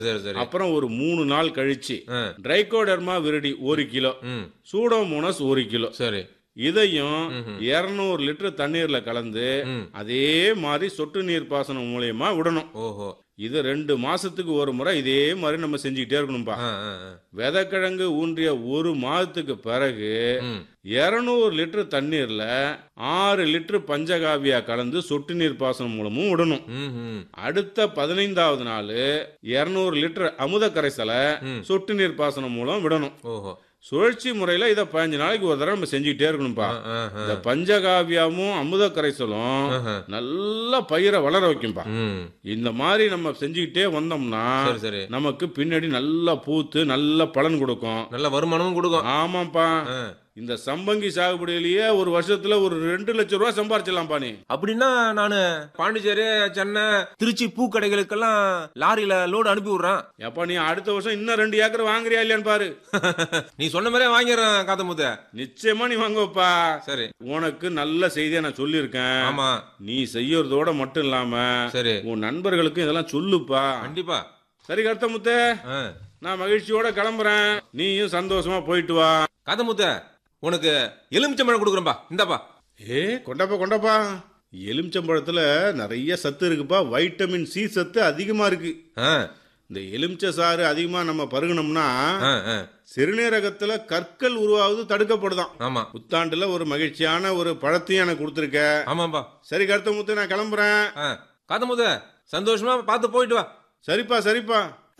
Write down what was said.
சரி சரி அப்புறம் ஒரு மூணு நாள் கழிச்சு ஆ. ட்ரைகோடர்மா விரிடி ஒரு கிலோ ம் சூடோமோனஸ் ஒரு கிலோ சரி இதையும் 200 லிட்டர் தண்ணீர்ல கலந்து ம் அதே மாதிரி சொட்டு நீர் பாசனம் மூலியமா விடணும் ஓஹோ இது ரெண்டு மாசத்துக்கு ஒரு முறை இதே மாதிரி நம்ம செஞ்சுக்கிட்டே இருக்கணும்பா ஆ ஆ ஆ. விதைக்கிழங்கு ஊன்றிய ஒரு மாதத்துக்கு பிறகு ம் 200 லிட்டர் தண்ணீர்ல ஆறு லிட்டர் பஞ்சகாவியா கலந்து சொட்டு நீர் பாசனம் மூலமும் விடணும் ம் ம் அடுத்த பதினைந்தாவது நாள் 200 லிட்டர் அமுத கரைசலை ம். சொட்டு நீர் பாசனம் மூலம் விடணும் ஓஹோ சுழற்சி முறையில இதை பதினஞ்சு நாளைக்கு ஒரு தடவை நம்ம செஞ்சுக்கிட்டே இருக்கணும்பா ஆ ஆ ஆ. இந்த பஞ்சகாவியாமும் அமுத கரைசலும் ஆஹா. நல்லா பயிரை வளர வைக்கும்பா ம் இந்த மாதிரி நம்ம செஞ்சுக்கிட்டே வந்தோம்னா சரி சரி நமக்கு பின்னாடி நல்லா பூத்து நல்ல பலன் கொடுக்கும் நல்ல வருமானமும் கொடுக்கும் ஆமாப்பா ஆ. இந்த சம்பங்கி சாகுபடியிலேயே ஒரு வருஷத்துல ஒரு ரெண்டு லட்சம் ரூபாய் சம்பாரிச்சிடலாம்ப்பா நீ அப்படின்னா நானு பாண்டிச்சேரி சென்னை திருச்சி பூக்கடைகளுக்கெல்லாம் லாரியில லோடு அனுப்பி விடுறேன் எப்பா நீ அடுத்த வருஷம் இன்னும் ரெண்டு ஏக்கர் வாங்குறியா இல்லையான்னு பாரு நீ சொன்ன மாதிரியே வாங்கிடுறேன் காத்தமுத்த நிச்சயமா நீ வாங்குவப்பா சரி உனக்கு நல்ல செய்தியை நான் சொல்லியிருக்கேன் ஆமா நீ செய்யறதோட மட்டும் இல்லாம சரி உன் நண்பர்களுக்கும் இதெல்லாம் சொல்லுப்பா கண்டிப்பா சரி கருத்தமுத்து ஆ. நான் மகிழ்ச்சியோட கிளம்புறேன் நீயும் சந்தோஷமா போயிட்டு வா காத்தமுத்த உனக்கு எலுமிச்சம்பழம் கொடுக்குறேன்பா இந்தாப்பா ஏ கொண்டப்பா கொண்டப்பா எலுமிச்சம்பழத்துல நிறைய சத்து இருக்குப்பா வைட்டமின் சி சத்து அதிகமா இருக்கு ஆ இந்த எலுமிச்சை சாறு அதிகமா நம்ம பருகணும்னா ஆ ஆ சிறுநீரகத்துல கற்கள் உருவாவது தடுக்கப்படுதாம் ஆமா புத்தாண்டுல ஒரு மகிழ்ச்சியான ஒரு பழத்தையும் எனக்கு கொடுத்துருக்க ஆமாப்பா சரி கருத்தமுத்து நான் கிளம்புறேன் ஆ காத்தமுத்த சந்தோஷமா பார்த்து போயிட்டு வா சரிப்பா சரிப்பா